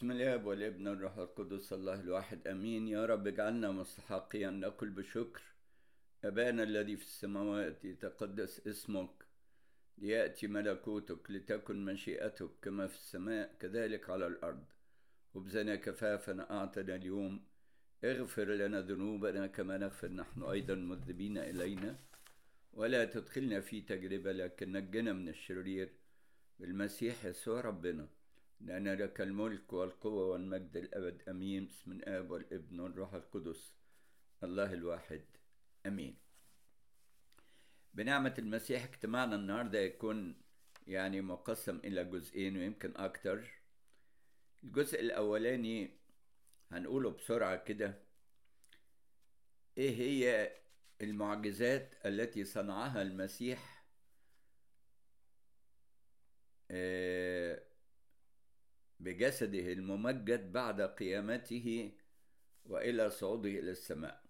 بسم الله والابن والروح القدس الله الواحد امين يا رب اجعلنا مستحقين ان ناكل بشكر ابانا الذي في السماوات يتقدس اسمك لياتي ملكوتك لتكن مشيئتك كما في السماء كذلك على الارض خبزنا كفافنا اعطنا اليوم اغفر لنا ذنوبنا كما نغفر نحن ايضا مذنبين الينا ولا تدخلنا في تجربه لكن نجنا من الشرير بالمسيح يسوع ربنا لأن لك الملك والقوة والمجد الأبد أمين بسم الآب والابن والروح القدس الله الواحد أمين بنعمة المسيح اجتماعنا النهاردة يكون يعني مقسم إلى جزئين ويمكن أكتر الجزء الأولاني هنقوله بسرعة كده إيه هي المعجزات التي صنعها المسيح آه بجسده الممجد بعد قيامته والى صعوده الى السماء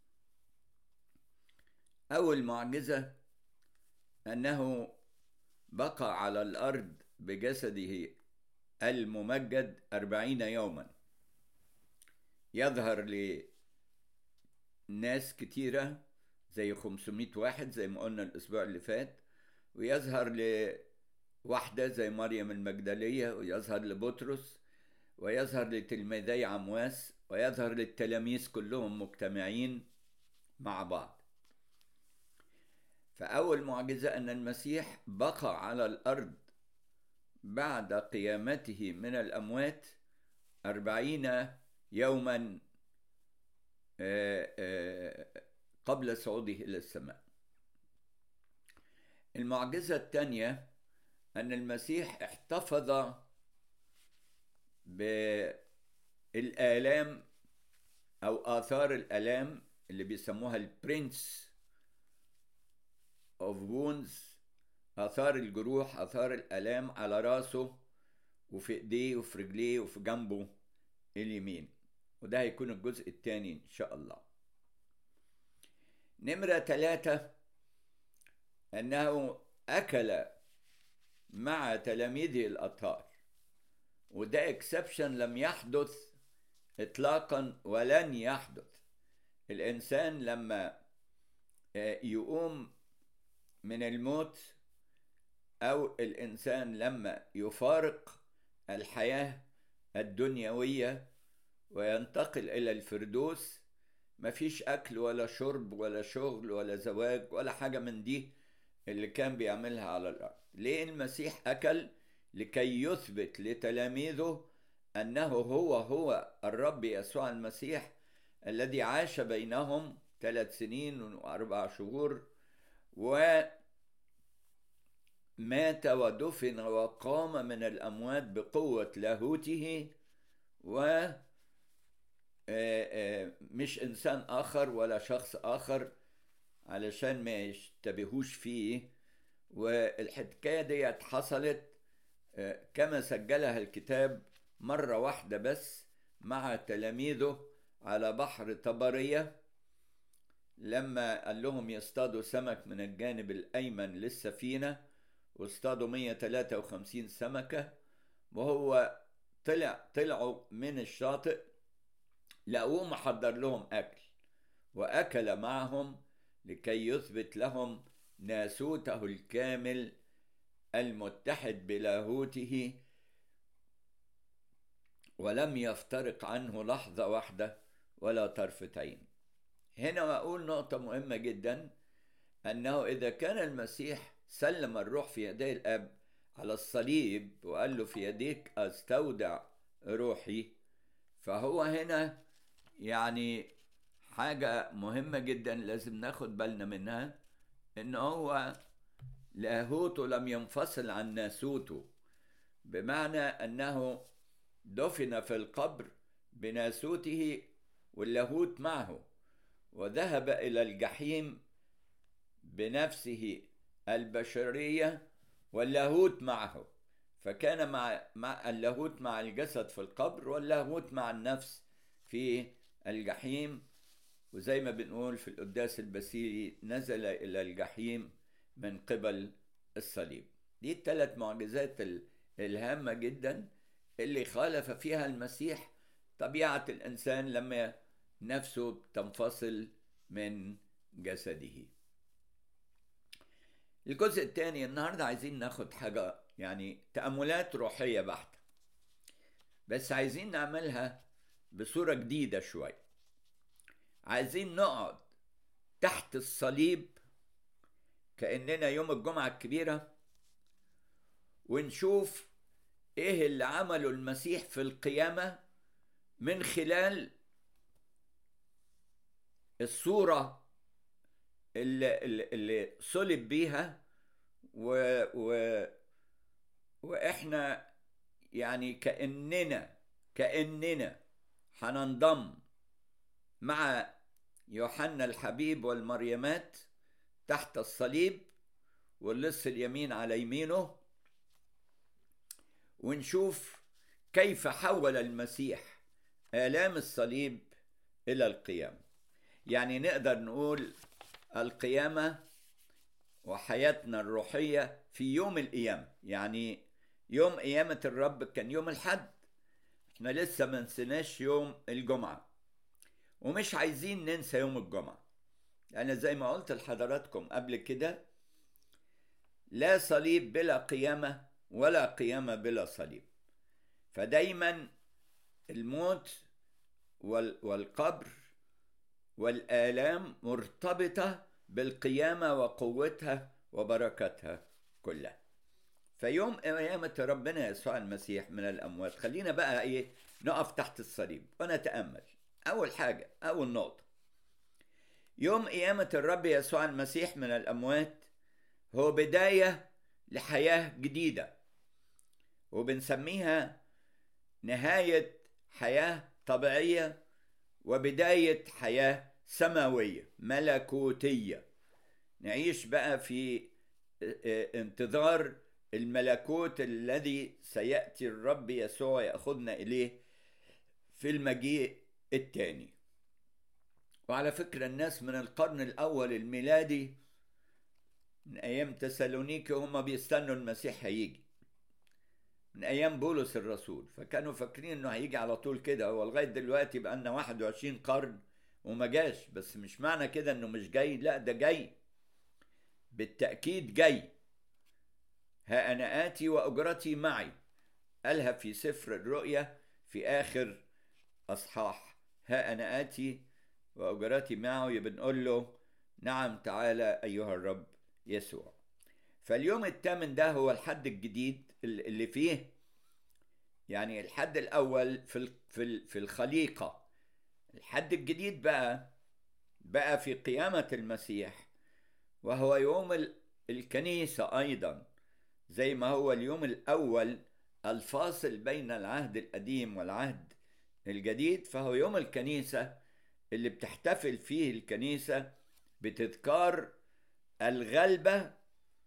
اول معجزه انه بقى على الارض بجسده الممجد أربعين يوما يظهر لناس كتيرة زي 500 واحد زي ما قلنا الأسبوع اللي فات ويظهر ل واحدة زي مريم المجدلية ويظهر لبطرس ويظهر لتلميذي عمواس ويظهر للتلاميذ كلهم مجتمعين مع بعض فأول معجزة أن المسيح بقى على الأرض بعد قيامته من الأموات أربعين يوما قبل صعوده إلى السماء المعجزة الثانية أن المسيح احتفظ بالآلام أو آثار الآلام اللي بيسموها البرنس اوف وونز آثار الجروح آثار الآلام على راسه وفي إيديه وفي رجليه وفي جنبه اليمين وده هيكون الجزء الثاني إن شاء الله نمرة ثلاثة أنه أكل مع تلاميذه الأطهار وده اكسبشن لم يحدث إطلاقا ولن يحدث الإنسان لما يقوم من الموت أو الإنسان لما يفارق الحياة الدنيوية وينتقل إلى الفردوس مفيش أكل ولا شرب ولا شغل ولا زواج ولا حاجة من دي اللي كان بيعملها على الأرض ليه المسيح أكل لكي يثبت لتلاميذه أنه هو هو الرب يسوع المسيح الذي عاش بينهم ثلاث سنين وأربع شهور ومات ودفن وقام من الأموات بقوة لاهوته و مش إنسان آخر ولا شخص آخر علشان ما يشتبهوش فيه والحكاية ديت حصلت كما سجلها الكتاب مرة واحدة بس مع تلاميذه على بحر طبرية لما قال لهم يصطادوا سمك من الجانب الأيمن للسفينة واصطادوا 153 سمكة وهو طلع طلعوا من الشاطئ لقوه محضر لهم أكل وأكل معهم لكي يثبت لهم ناسوته الكامل المتحد بلاهوته ولم يفترق عنه لحظة واحدة ولا طرفة عين هنا أقول نقطة مهمة جدا أنه إذا كان المسيح سلم الروح في يدي الأب على الصليب وقال له في يديك أستودع روحي فهو هنا يعني حاجة مهمة جدا لازم ناخد بالنا منها إن هو لاهوته لم ينفصل عن ناسوته بمعنى أنه دفن في القبر بناسوته واللاهوت معه وذهب إلى الجحيم بنفسه البشرية واللاهوت معه فكان مع مع اللاهوت مع الجسد في القبر واللاهوت مع النفس في الجحيم وزي ما بنقول في القداس البسيري نزل إلى الجحيم من قبل الصليب دي الثلاث معجزات الهامة جدا اللي خالف فيها المسيح طبيعة الإنسان لما نفسه تنفصل من جسده الجزء الثاني النهاردة عايزين ناخد حاجة يعني تأملات روحية بحتة بس عايزين نعملها بصورة جديدة شوية عايزين نقعد تحت الصليب كأننا يوم الجمعة الكبيرة ونشوف ايه اللي عمله المسيح في القيامة من خلال الصورة اللي, اللي صلب بيها و, و واحنا يعني كأننا كأننا هننضم مع يوحنا الحبيب والمريمات تحت الصليب واللص اليمين على يمينه ونشوف كيف حول المسيح آلام الصليب إلى القيامة يعني نقدر نقول القيامة وحياتنا الروحية في يوم القيامة يعني يوم قيامة الرب كان يوم الحد احنا لسه ما نسيناش يوم الجمعة ومش عايزين ننسى يوم الجمعة أنا زي ما قلت لحضراتكم قبل كده لا صليب بلا قيامة ولا قيامة بلا صليب فدايما الموت والقبر والآلام مرتبطة بالقيامة وقوتها وبركتها كلها فيوم قيامة ربنا يسوع المسيح من الأموات خلينا بقى إيه نقف تحت الصليب ونتأمل أول حاجة أول نقطة يوم قيامة الرب يسوع المسيح من الأموات هو بداية لحياة جديدة وبنسميها نهاية حياة طبيعية وبداية حياة سماوية ملكوتية نعيش بقى في انتظار الملكوت الذي سيأتي الرب يسوع يأخذنا إليه في المجيء الثاني وعلى فكرة الناس من القرن الأول الميلادي من أيام تسالونيكي هم بيستنوا المسيح هيجي من أيام بولس الرسول فكانوا فاكرين إنه هيجي على طول كده هو لغاية دلوقتي بقى لنا 21 قرن وما جاش بس مش معنى كده إنه مش جاي لا ده جاي بالتأكيد جاي ها أنا آتي وأجرتي معي قالها في سفر الرؤيا في آخر أصحاح ها أنا آتي وأجرتي معه بنقول له نعم تعالى أيها الرب يسوع فاليوم الثامن ده هو الحد الجديد اللي فيه يعني الحد الأول في في في الخليقة الحد الجديد بقى بقى في قيامة المسيح وهو يوم الكنيسة أيضا زي ما هو اليوم الأول الفاصل بين العهد القديم والعهد الجديد فهو يوم الكنيسة اللي بتحتفل فيه الكنيسة بتذكار الغلبة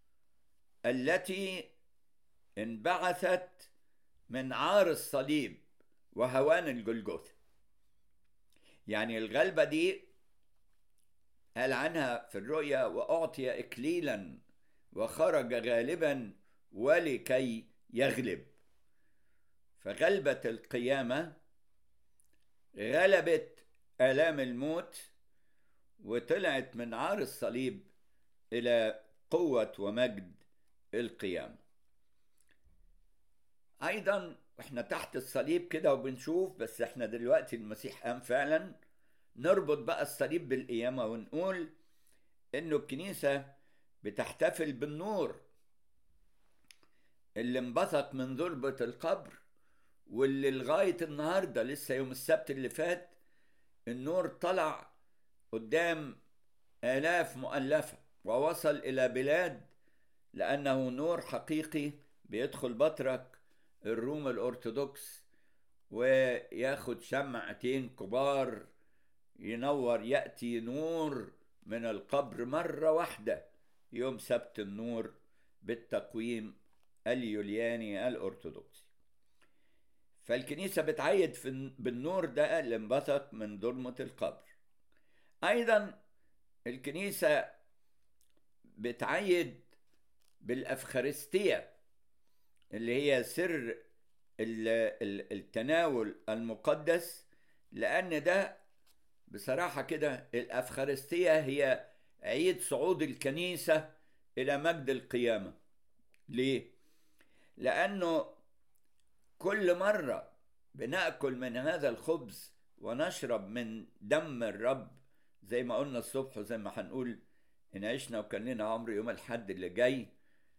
التي انبعثت من عار الصليب وهوان الجلجثة يعني الغلبة دي قال عنها في الرؤيا وأعطي إكليلا وخرج غالبا ولكي يغلب فغلبة القيامة غلبت آلام الموت وطلعت من عار الصليب إلى قوة ومجد القيامة أيضا واحنا تحت الصليب كده وبنشوف بس احنا دلوقتي المسيح قام فعلا نربط بقى الصليب بالقيامة ونقول انه الكنيسة بتحتفل بالنور اللي انبثق من ضربة القبر واللي لغاية النهاردة لسه يوم السبت اللي فات النور طلع قدام آلاف مؤلفة ووصل إلى بلاد لأنه نور حقيقي بيدخل بطرك الروم الأرثوذكس وياخد شمعتين كبار ينور يأتي نور من القبر مرة واحدة يوم سبت النور بالتقويم اليولياني الأرثوذكسي فالكنيسة بتعيد في بالنور ده اللي انبثق من ظلمة القبر أيضا الكنيسة بتعيد بالأفخارستية اللي هي سر التناول المقدس لأن ده بصراحة كده الأفخارستية هي عيد صعود الكنيسة إلى مجد القيامة ليه؟ لأنه كل مرة بناكل من هذا الخبز ونشرب من دم الرب زي ما قلنا الصبح وزي ما هنقول ان عشنا وكان لنا عمر يوم الحد اللي جاي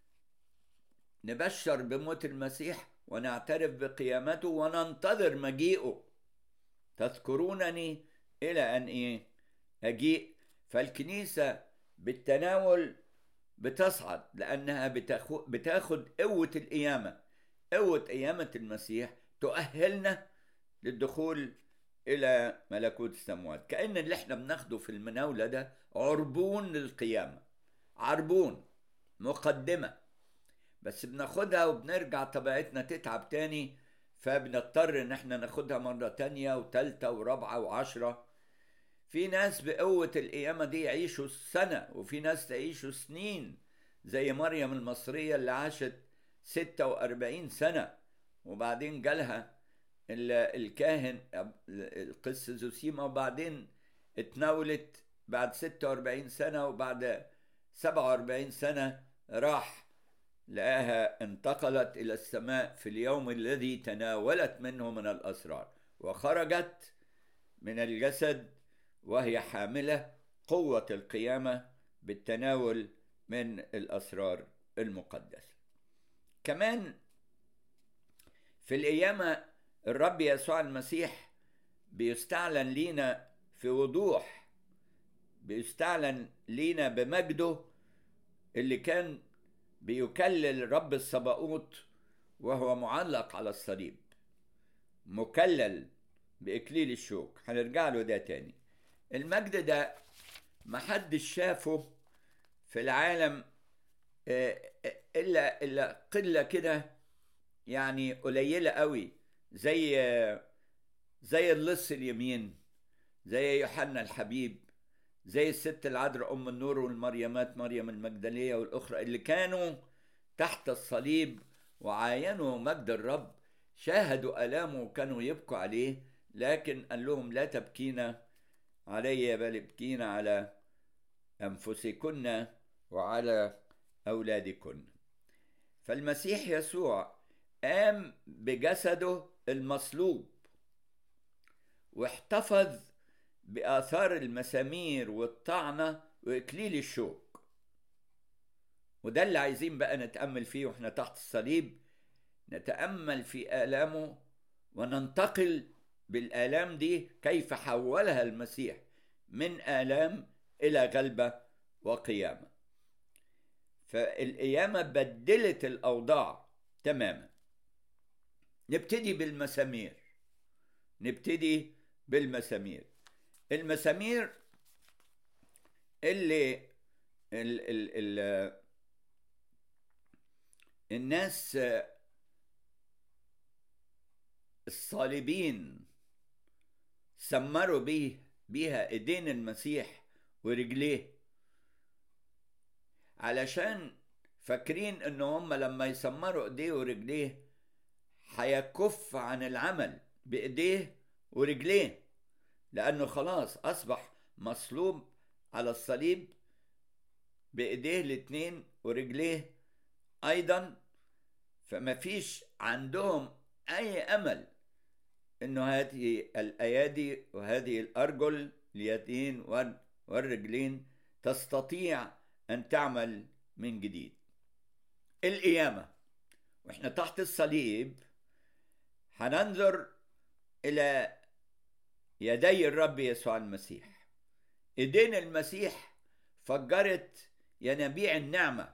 نبشر بموت المسيح ونعترف بقيامته وننتظر مجيئه تذكرونني الى ان ايه اجيء فالكنيسه بالتناول بتصعد لانها بتاخد, بتاخد قوه القيامه قوه قيامه المسيح تؤهلنا للدخول الى ملكوت السماوات كان اللي احنا بناخده في المناوله ده عربون للقيامه عربون مقدمه بس بناخدها وبنرجع طبيعتنا تتعب تاني فبنضطر ان احنا ناخدها مرة تانية وتالتة ورابعة وعشرة في ناس بقوة القيامة دي يعيشوا سنة وفي ناس تعيشوا سنين زي مريم المصرية اللي عاشت ستة وأربعين سنة وبعدين جالها الكاهن القس زوسيما وبعدين اتناولت بعد ستة وأربعين سنة وبعد سبعة وأربعين سنة راح لقاها انتقلت إلى السماء في اليوم الذي تناولت منه من الأسرار وخرجت من الجسد وهي حاملة قوة القيامة بالتناول من الأسرار المقدسة كمان في القيامة الرب يسوع المسيح بيستعلن لينا في وضوح بيستعلن لينا بمجده اللي كان بيكلل رب الصباؤوت وهو معلق على الصليب مكلل بإكليل الشوك هنرجع له ده تاني المجد ده محدش شافه في العالم إلا إلا قلة كده يعني قليلة قوي زي زي اللص اليمين زي يوحنا الحبيب زي الست العذراء ام النور والمريمات مريم المجدليه والاخرى اللي كانوا تحت الصليب وعاينوا مجد الرب شاهدوا الامه وكانوا يبكوا عليه لكن قال لهم لا تبكين علي بل ابكين على انفسكن وعلى اولادكن فالمسيح يسوع قام بجسده المصلوب واحتفظ بآثار المسامير والطعنة وإكليل الشوك وده اللي عايزين بقى نتأمل فيه واحنا تحت الصليب نتأمل في آلامه وننتقل بالآلام دي كيف حولها المسيح من آلام إلى غلبة وقيامة فالقيامة بدلت الأوضاع تماما نبتدي بالمسامير نبتدي بالمسامير المسامير اللي ال ال ال الناس الصالبين سمروا بيه بيها ايدين المسيح ورجليه علشان فاكرين ان هم لما يسمروا ايديه ورجليه هيكف عن العمل بايديه ورجليه لأنه خلاص أصبح مصلوب على الصليب بإيديه الاتنين ورجليه أيضا فما فيش عندهم أي أمل إنه هذه الأيادي وهذه الأرجل اليدين والرجلين تستطيع أن تعمل من جديد القيامة وإحنا تحت الصليب هننظر إلى يدي الرب يسوع المسيح ايدين المسيح فجرت ينابيع النعمه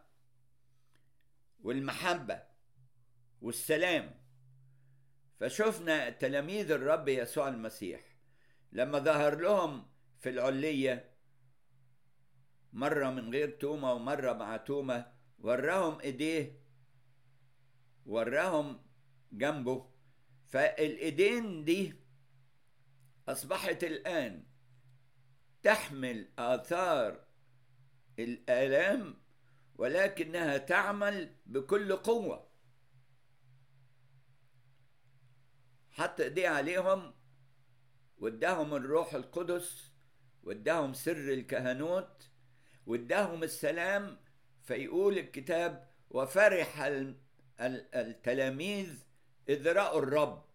والمحبه والسلام فشفنا تلاميذ الرب يسوع المسيح لما ظهر لهم في العليه مره من غير تومه ومره مع تومه وراهم ايديه وراهم جنبه فالايدين دي أصبحت الآن تحمل آثار الآلام ولكنها تعمل بكل قوة حط ايديه عليهم واداهم الروح القدس واداهم سر الكهنوت واداهم السلام فيقول الكتاب وفرح التلاميذ إذ رأوا الرب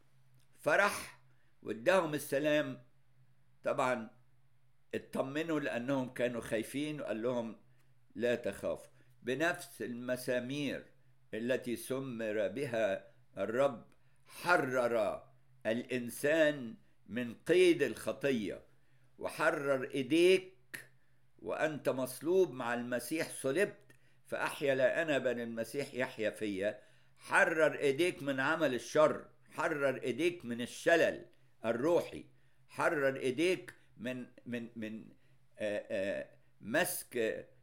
فرح واداهم السلام طبعا اطمنوا لأنهم كانوا خايفين وقال لهم لا تخافوا بنفس المسامير التي سمر بها الرب حرر الإنسان من قيد الخطية وحرر إيديك وأنت مصلوب مع المسيح صلبت فأحيا لا أنا بل المسيح يحيا فيا حرر إيديك من عمل الشر حرر إيديك من الشلل الروحي حرر إيديك من من من آآ آآ مسك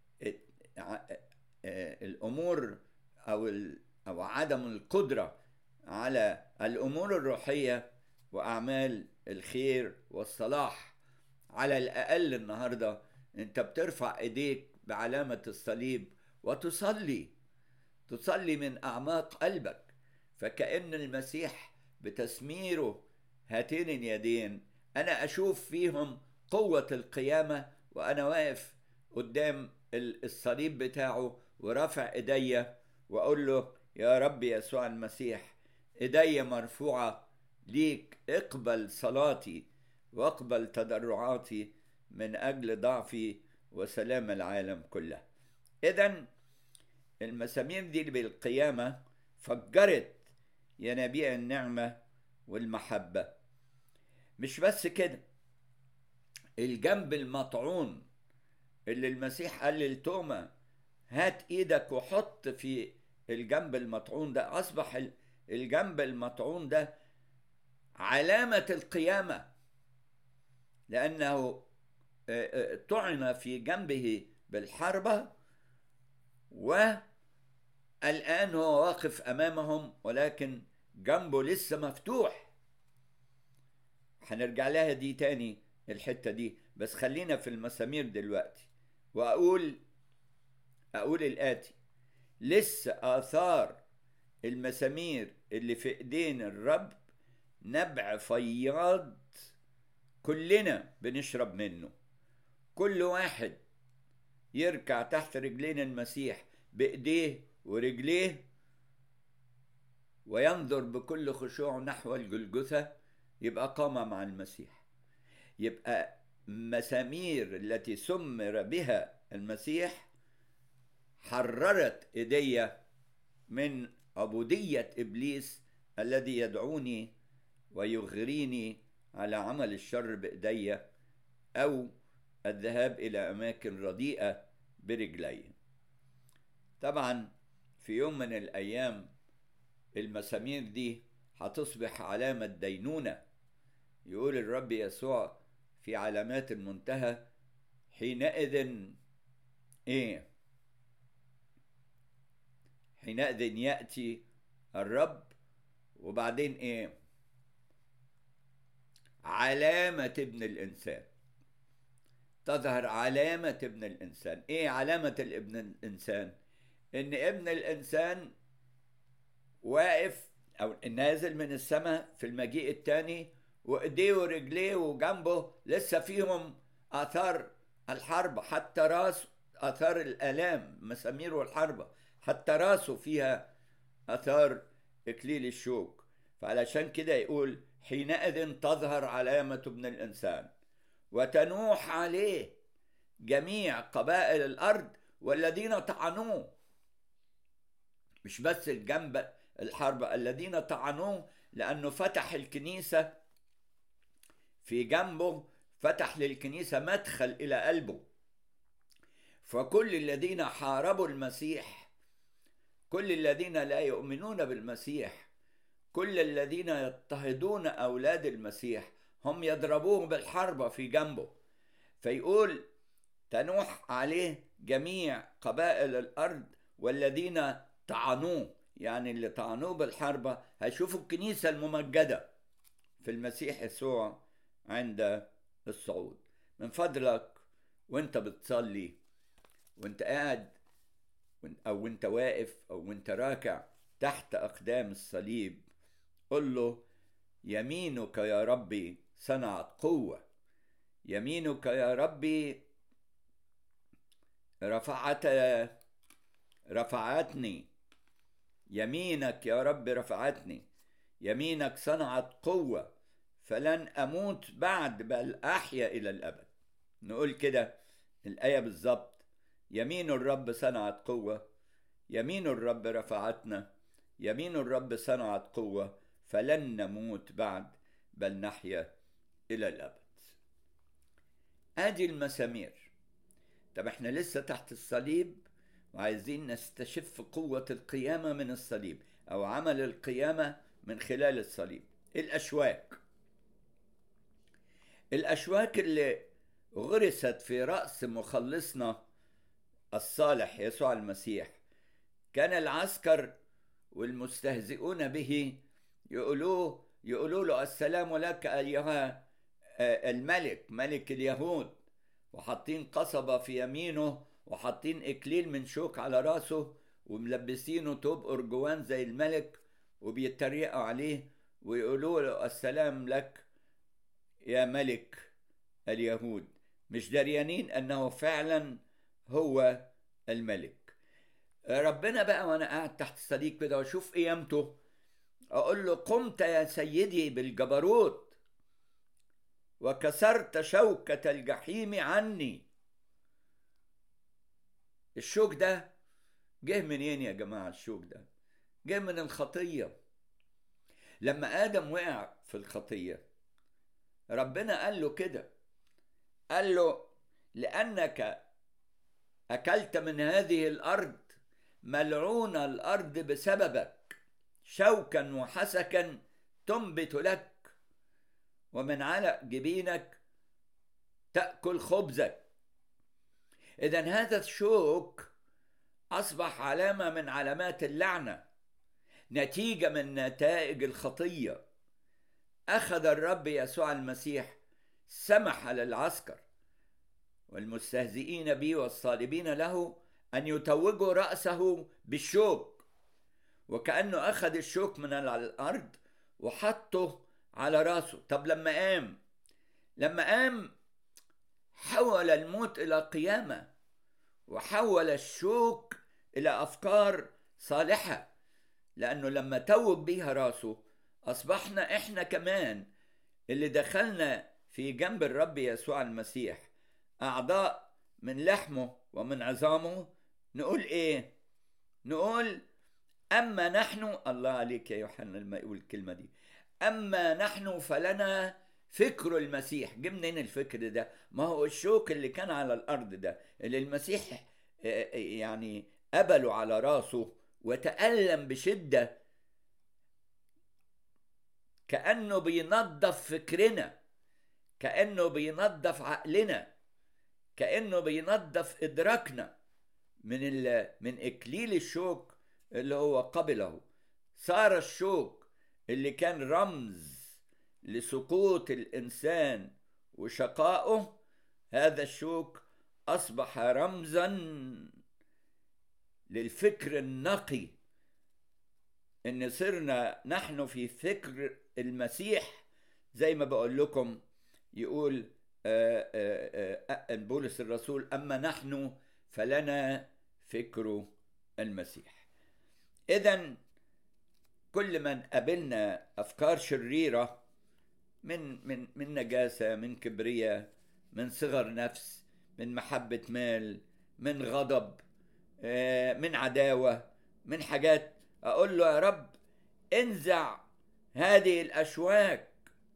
آآ الأمور أو أو عدم القدرة على الأمور الروحية وأعمال الخير والصلاح على الأقل النهارده انت بترفع ايديك بعلامة الصليب وتصلي تصلي من اعماق قلبك فكأن المسيح بتسميره هاتين اليدين انا اشوف فيهم قوة القيامة وانا واقف قدام الصليب بتاعه ورافع ايديا واقول له يا رب يسوع المسيح ايديا مرفوعة ليك اقبل صلاتي واقبل تضرعاتي من أجل ضعفي وسلام العالم كله إذا المسامير دي بالقيامة فجرت ينابيع النعمة والمحبة مش بس كده الجنب المطعون اللي المسيح قال للتومة هات ايدك وحط في الجنب المطعون ده اصبح الجنب المطعون ده علامة القيامة لأنه طعن في جنبه بالحربة والآن هو واقف أمامهم ولكن جنبه لسه مفتوح هنرجع لها دي تاني الحتة دي بس خلينا في المسامير دلوقتي وأقول أقول الآتي لسه آثار المسامير اللي في إيدين الرب نبع فياض كلنا بنشرب منه كل واحد يركع تحت رجلين المسيح بايديه ورجليه وينظر بكل خشوع نحو الجلجثة يبقى قام مع المسيح يبقى مسامير التي سمر بها المسيح حررت ايدي من عبودية ابليس الذي يدعوني ويغريني على عمل الشر بايدي او الذهاب الى اماكن رديئه برجلي طبعا في يوم من الايام المسامير دي هتصبح علامه دينونه يقول الرب يسوع في علامات المنتهى حينئذ ايه حينئذ ياتي الرب وبعدين ايه علامة ابن الإنسان تظهر علامة ابن الإنسان إيه علامة الابن الإنسان إن ابن الإنسان واقف أو نازل من السماء في المجيء الثاني وإيديه ورجليه وجنبه لسه فيهم آثار الحرب حتى راس آثار الآلام مسامير الحربة حتى راسه فيها آثار إكليل الشوك فعلشان كده يقول حينئذ تظهر علامة ابن الإنسان وتنوح عليه جميع قبائل الأرض والذين طعنوه مش بس الجنب الحرب الذين طعنوه لأنه فتح الكنيسة في جنبه فتح للكنيسة مدخل إلى قلبه فكل الذين حاربوا المسيح كل الذين لا يؤمنون بالمسيح كل الذين يضطهدون أولاد المسيح هم يضربوه بالحربة في جنبه فيقول تنوح عليه جميع قبائل الأرض والذين طعنوه يعني اللي طعنوه بالحربة هيشوفوا الكنيسة الممجدة في المسيح يسوع عند الصعود من فضلك وانت بتصلي وانت قاعد او وانت واقف او وانت راكع تحت اقدام الصليب قل له يمينك يا ربي صنعت قوة يمينك يا ربي رفعت رفعتني يمينك يا رب رفعتني يمينك صنعت قوة فلن أموت بعد بل أحيا إلى الأبد نقول كده الآية بالظبط يمين الرب صنعت قوة يمين الرب رفعتنا يمين الرب صنعت قوة فلن نموت بعد بل نحيا إلى الأبد آدي المسامير طب احنا لسه تحت الصليب وعايزين نستشف قوة القيامة من الصليب أو عمل القيامة من خلال الصليب الأشواك الأشواك اللي غرست في رأس مخلصنا الصالح يسوع المسيح كان العسكر والمستهزئون به يقولوه يقولوا له السلام لك أيها الملك ملك اليهود وحاطين قصبة في يمينه وحاطين إكليل من شوك على راسه وملبسينه توب أرجوان زي الملك وبيتريقوا عليه ويقولوا له السلام لك يا ملك اليهود مش دريانين أنه فعلا هو الملك ربنا بقى وأنا قاعد تحت الصليب كده وأشوف قيامته أقول له قمت يا سيدي بالجبروت وكسرت شوكة الجحيم عني الشوك ده جه منين يا جماعة الشوك ده جه من الخطية لما آدم وقع في الخطية ربنا قال له كده قال له لأنك أكلت من هذه الأرض ملعون الأرض بسببك شوكا وحسكا تنبت لك ومن علق جبينك تأكل خبزك إذا هذا الشوك أصبح علامة من علامات اللعنة نتيجة من نتائج الخطية أخذ الرب يسوع المسيح سمح للعسكر والمستهزئين به والصالبين له أن يتوجوا رأسه بالشوك وكأنه أخذ الشوك من الأرض وحطه على راسه طب لما قام لما قام حول الموت إلى قيامة وحول الشوك إلى أفكار صالحة لأنه لما توج بيها راسه أصبحنا إحنا كمان اللي دخلنا في جنب الرب يسوع المسيح أعضاء من لحمه ومن عظامه نقول إيه؟ نقول أما نحن الله عليك يا يوحنا لما يقول الكلمة دي أما نحن فلنا فكر المسيح جه منين الفكر ده ما هو الشوك اللي كان على الأرض ده اللي المسيح يعني قبله على راسه وتألم بشدة كأنه بينظف فكرنا كأنه بينظف عقلنا كأنه بينظف إدراكنا من من إكليل الشوك اللي هو قبله صار الشوك اللي كان رمز لسقوط الإنسان وشقائه هذا الشوك أصبح رمزا للفكر النقي إن صرنا نحن في فكر المسيح زي ما بقول لكم يقول بولس الرسول أما نحن فلنا فكر المسيح إذا كل من قابلنا أفكار شريرة من من من نجاسة من كبرياء من صغر نفس من محبة مال من غضب من عداوة من حاجات أقول له يا رب انزع هذه الأشواك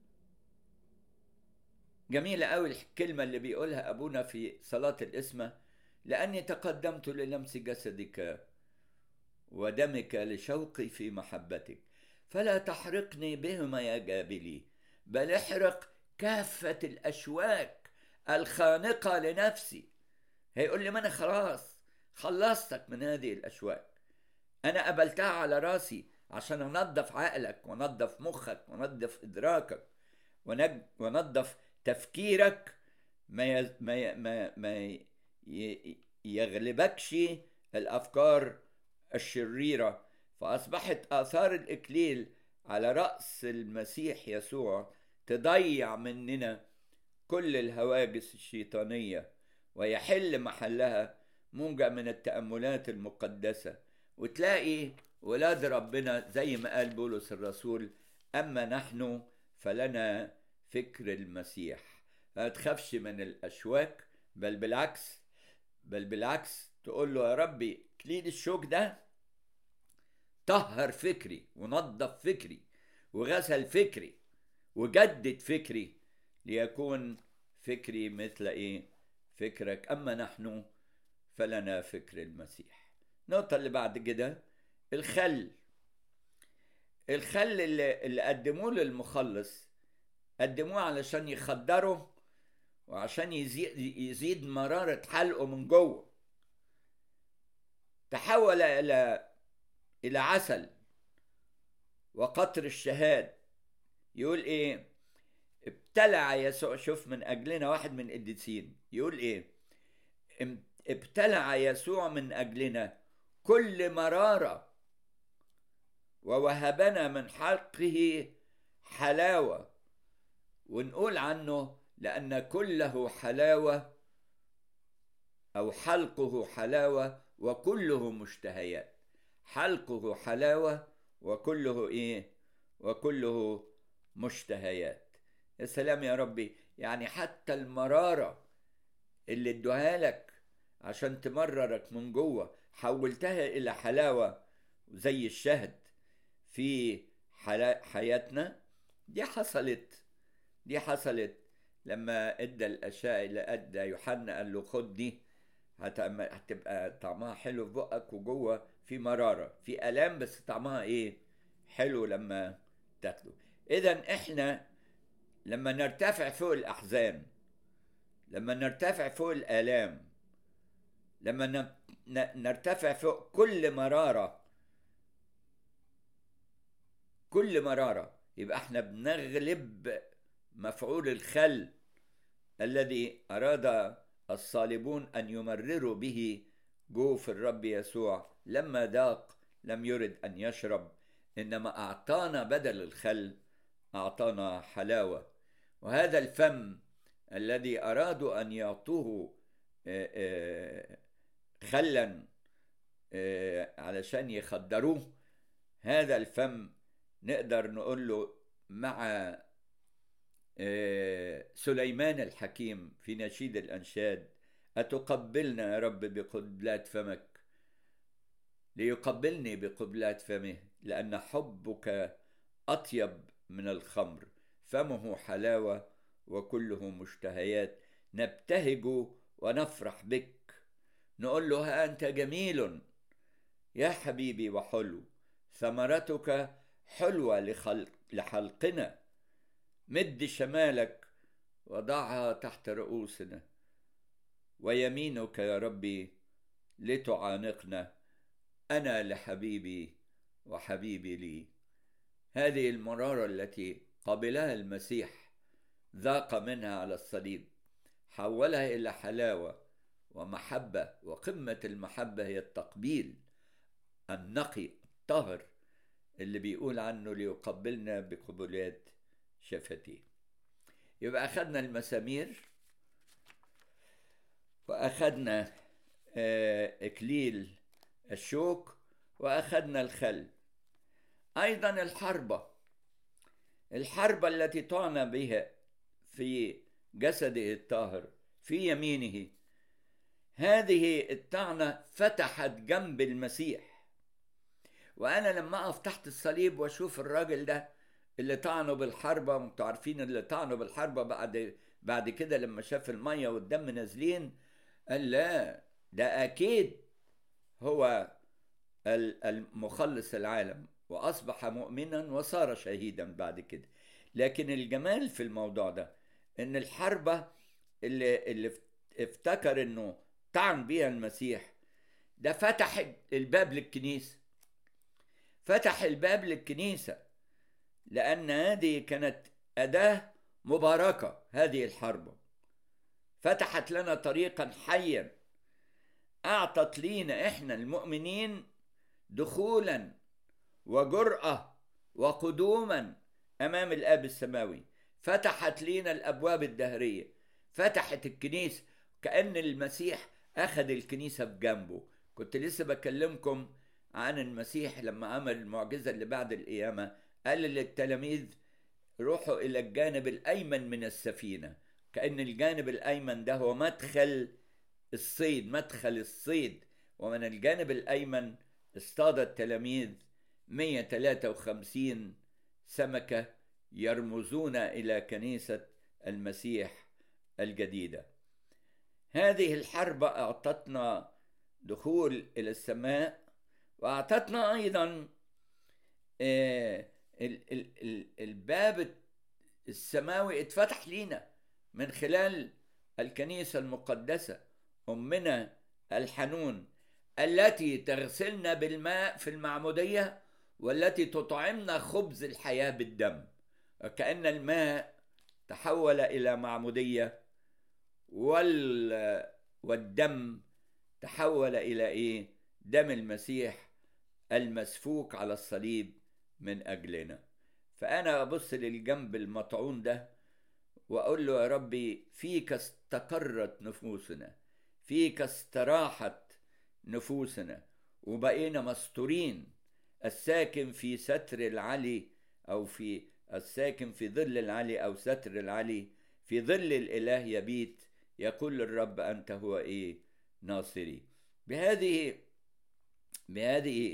جميلة قوي الكلمة اللي بيقولها أبونا في صلاة الإسمة لأني تقدمت للمس جسدك ودمك لشوقي في محبتك فلا تحرقني بهما يا جابلي بل احرق كافة الأشواك الخانقة لنفسي هيقول لي ما أنا خلاص خلصتك من هذه الأشواك أنا قبلتها على راسي عشان أنظف عقلك وأنظف مخك وأنظف إدراكك وأنظف تفكيرك ما ي... ما ي... ما, ما ي... يغلبكش الأفكار الشريرة فأصبحت آثار الإكليل على رأس المسيح يسوع تضيع مننا كل الهواجس الشيطانية ويحل محلها موجة من التأملات المقدسة وتلاقي ولاد ربنا زي ما قال بولس الرسول أما نحن فلنا فكر المسيح ما تخافش من الأشواك بل بالعكس بل بالعكس تقول له يا ربي كليد الشوك ده طهر فكري ونظف فكري وغسل فكري وجدد فكري ليكون فكري مثل ايه فكرك اما نحن فلنا فكر المسيح النقطه اللي بعد كده الخل الخل اللي, اللي قدموه للمخلص قدموه علشان يخدره وعشان يزيد, يزيد مرارة حلقه من جوه تحول إلى إلى عسل وقطر الشهاد يقول إيه ابتلع يسوع شوف من أجلنا واحد من القديسين يقول إيه ابتلع يسوع من أجلنا كل مرارة ووهبنا من حلقه حلاوة ونقول عنه لأن كله حلاوة أو حلقه حلاوة وكله مشتهيات حلقه حلاوة وكله إيه وكله مشتهيات يا سلام يا ربي يعني حتى المرارة اللي ادوها لك عشان تمررك من جوه حولتها إلى حلاوة زي الشهد في حياتنا دي حصلت دي حصلت لما ادى الاشياء اللي ادى يوحنا قال له خد دي هتبقى طعمها حلو في بقك وجوه في مراره في الام بس طعمها ايه حلو لما تاكله اذا احنا لما نرتفع فوق الاحزان لما نرتفع فوق الالام لما نرتفع فوق كل مراره كل مراره يبقى احنا بنغلب مفعول الخل الذي اراد الصالبون ان يمرروا به جوف الرب يسوع لما ذاق لم يرد ان يشرب انما اعطانا بدل الخل اعطانا حلاوه وهذا الفم الذي ارادوا ان يعطوه خلا علشان يخدروه هذا الفم نقدر نقول له مع سليمان الحكيم في نشيد الأنشاد أتقبلنا يا رب بقبلات فمك ليقبلني بقبلات فمه لأن حبك أطيب من الخمر فمه حلاوة وكله مشتهيات نبتهج ونفرح بك نقول له ها أنت جميل يا حبيبي وحلو ثمرتك حلوة لخلق لحلقنا مد شمالك وضعها تحت رؤوسنا ويمينك يا ربي لتعانقنا انا لحبيبي وحبيبي لي هذه المراره التي قبلها المسيح ذاق منها على الصليب حولها الى حلاوه ومحبه وقمه المحبه هي التقبيل النقي الطاهر اللي بيقول عنه ليقبلنا بقبلات شفتيه يبقى أخذنا المسامير وأخذنا إكليل الشوك وأخذنا الخل أيضا الحربة الحربة التي طعن بها في جسده الطاهر في يمينه هذه الطعنة فتحت جنب المسيح وأنا لما أقف تحت الصليب وأشوف الراجل ده اللي طعنوا بالحربة انتوا عارفين اللي طعنوا بالحربة بعد بعد كده لما شاف المية والدم نازلين قال لا ده أكيد هو المخلص العالم وأصبح مؤمنا وصار شهيدا بعد كده لكن الجمال في الموضوع ده إن الحربة اللي اللي افتكر إنه طعن بيها المسيح ده فتح الباب للكنيسة فتح الباب للكنيسه لأن هذه كانت أداة مباركة هذه الحرب فتحت لنا طريقا حيا أعطت لينا إحنا المؤمنين دخولا وجرأة وقدوما امام الاب السماوي فتحت لينا الابواب الدهريه فتحت الكنيسه كان المسيح اخذ الكنيسه بجنبه كنت لسه بكلمكم عن المسيح لما عمل المعجزه اللي بعد القيامه قال للتلاميذ روحوا الى الجانب الايمن من السفينه كان الجانب الايمن ده هو مدخل الصيد مدخل الصيد ومن الجانب الايمن اصطاد التلاميذ 153 سمكه يرمزون الى كنيسه المسيح الجديده هذه الحرب اعطتنا دخول الى السماء واعطتنا ايضا الباب السماوي اتفتح لينا من خلال الكنيسه المقدسه امنا الحنون التي تغسلنا بالماء في المعموديه والتي تطعمنا خبز الحياه بالدم كان الماء تحول الى معموديه وال والدم تحول الى ايه دم المسيح المسفوك على الصليب من اجلنا فانا ابص للجنب المطعون ده واقول له يا ربي فيك استقرت نفوسنا فيك استراحت نفوسنا وبقينا مستورين الساكن في ستر العلي او في الساكن في ظل العلي او ستر العلي في ظل الاله يبيت يقول الرب انت هو ايه ناصري بهذه بهذه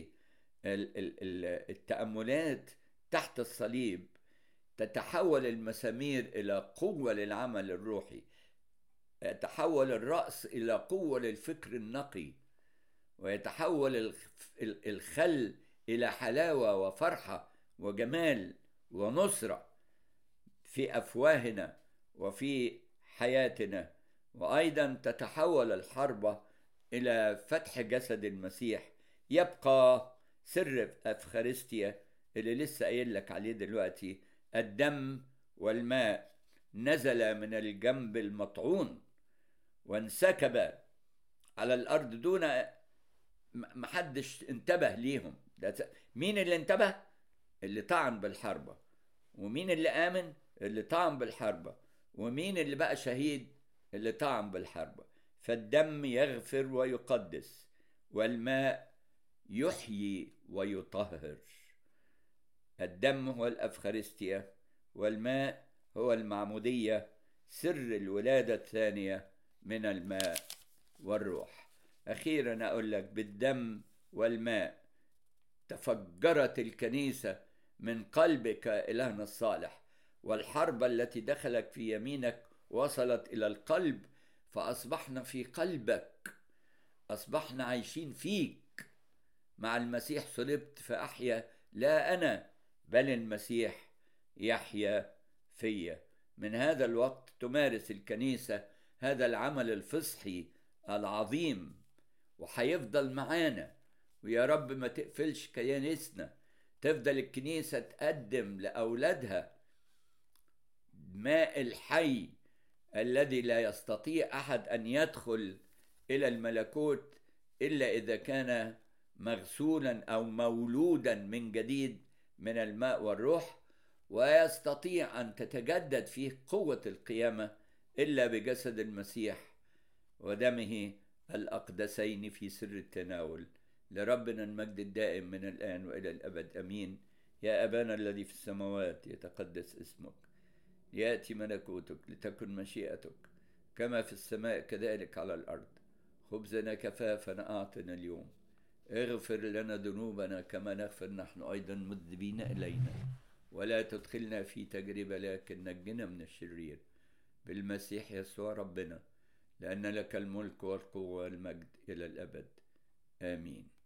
التاملات تحت الصليب تتحول المسامير الى قوه للعمل الروحي يتحول الراس الى قوه للفكر النقي ويتحول الخل الى حلاوه وفرحه وجمال ونصره في افواهنا وفي حياتنا وايضا تتحول الحرب الى فتح جسد المسيح يبقى سر افخارستيا اللي لسه قايل لك عليه دلوقتي الدم والماء نزل من الجنب المطعون وانسكب على الارض دون محدش انتبه ليهم مين اللي انتبه اللي طعن بالحربه ومين اللي امن اللي طعن بالحربه ومين اللي بقى شهيد اللي طعن بالحربه فالدم يغفر ويقدس والماء يحيي ويطهر الدم هو الافخارستيا والماء هو المعموديه سر الولاده الثانيه من الماء والروح اخيرا اقول لك بالدم والماء تفجرت الكنيسه من قلبك الهنا الصالح والحرب التي دخلت في يمينك وصلت الى القلب فاصبحنا في قلبك اصبحنا عايشين فيك مع المسيح صلبت فاحيا لا انا بل المسيح يحيا فيا من هذا الوقت تمارس الكنيسه هذا العمل الفصحي العظيم وهيفضل معانا ويا رب ما تقفلش كيانسنا تفضل الكنيسه تقدم لاولادها ماء الحي الذي لا يستطيع احد ان يدخل الى الملكوت الا اذا كان مغسولا او مولودا من جديد من الماء والروح ويستطيع ان تتجدد فيه قوه القيامه الا بجسد المسيح ودمه الاقدسين في سر التناول لربنا المجد الدائم من الان والى الابد امين يا ابانا الذي في السماوات يتقدس اسمك لياتي ملكوتك لتكن مشيئتك كما في السماء كذلك على الارض خبزنا كفافنا اعطنا اليوم اغفر لنا ذنوبنا كما نغفر نحن ايضا مذنبين الينا ولا تدخلنا في تجربه لكن نجنا من الشرير بالمسيح يسوع ربنا لان لك الملك والقوه والمجد الى الابد امين